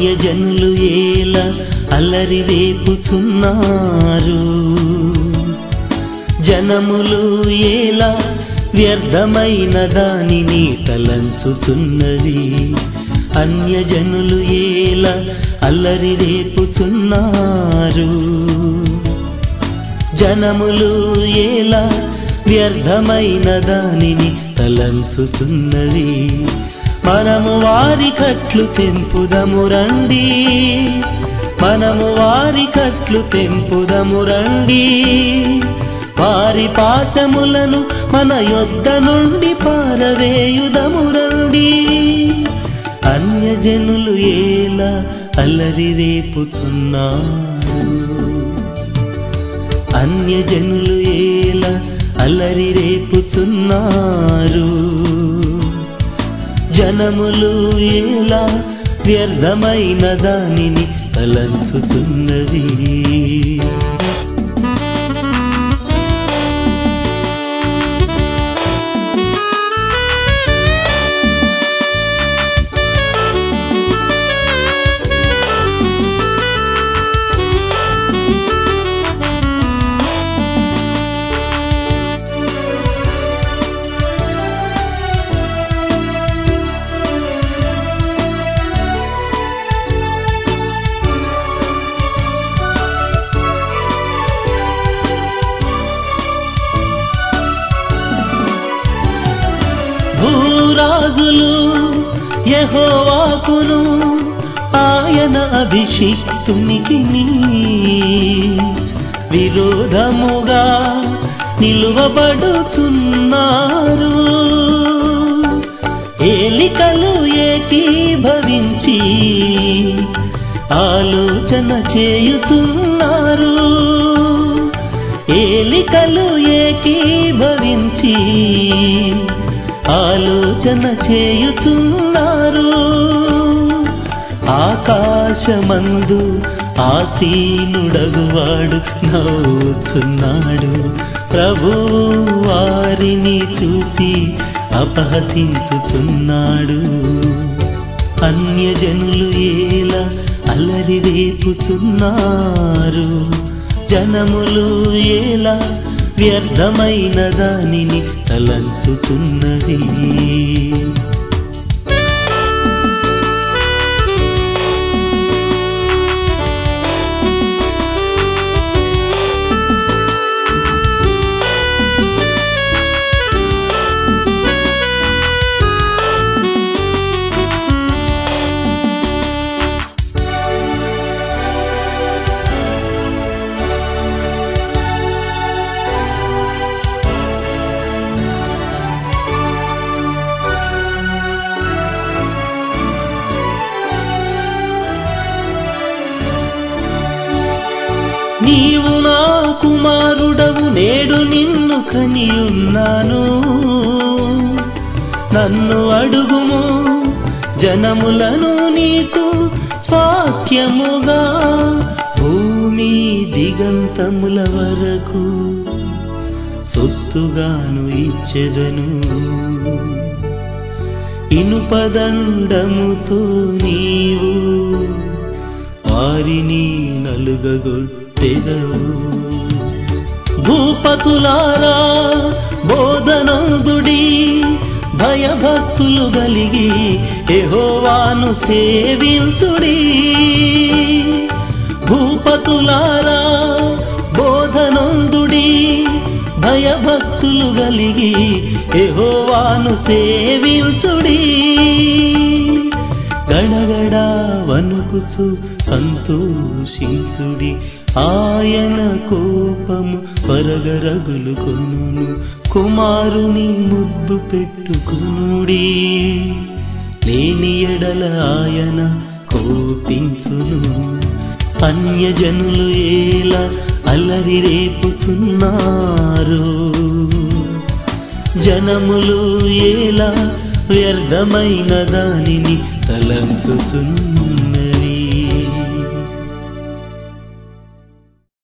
అన్యజనులు ఏల అల్లరి రేపుచున్నారు జనములు ఏలా వ్యర్థమైన దానిని తలంచుతున్నది అన్యజనులు ఏలా అల్లరి రేపుచున్నారు జనములు ఏలా వ్యర్థమైన దానిని తలంచుతున్నది మనము వారి కట్లు తెంపుదము రండి మనము వారి కట్లు తెంపుదము రండి వారి పాశములను మన యొద్ద నుండి పారవేయుదము రండి అన్యజనులు ఏలా అల్లరి రేపుచున్నారు అన్యజనులు ఏలా అల్లరి రేపుచున్నారు జనములు ఏలా వ్యర్థమైన దానిని తలంచుచున్నది భూరాజులు యహోవాకును ఆయన అభిషిక్తునికి విరోధముగా నిలువబడుతున్నారు ఏలికలు ఏకీభవించి ఆలోచన చేయుచున్నారు ఏలికలు ఏకీభవించి ఆలోచన చేయుచున్నారు ఆకాశమందు ఆసీనుడగువాడు నవ్వుతున్నాడు ప్రభు వారిని చూసి అపహసించుచున్నాడు అన్యజనులు ఏలా అల్లరి రేపుచున్నారు జనములు ఏలా వ్యర్థమైన దానిని తలంచుతున్నది నీవు నా కుమారుడవు నేడు నిన్ను కనియున్నాను నన్ను అడుగుము జనములను నీకు స్వాస్థ్యముగా భూమి దిగంతముల వరకు సొత్తుగాను ఇచ్చెదను ఇనుపదండముతో నీవు వారిని నలుగగొట్టెదవు భూపతులారా బోధనందుడి భయభక్తులు గలిగి ఎహోవాను సేవించుడి భూపతులారా బోధనందుడి భయభక్తులు గలిగి ఎహోవాను సేవించుడి గడగడ వణుకుచు సంతోషించుడి ఆయన కోపము పరగరగులు కొను కుమారుని ముద్దు పెట్టుకునుడి లేని ఎడల ఆయన కోపించును అన్యజనులు ఏలా అల్లరి రేపుచున్నారు జనములు ఏలా వ్యర్థమైన దానిని తలంచుచున్నారు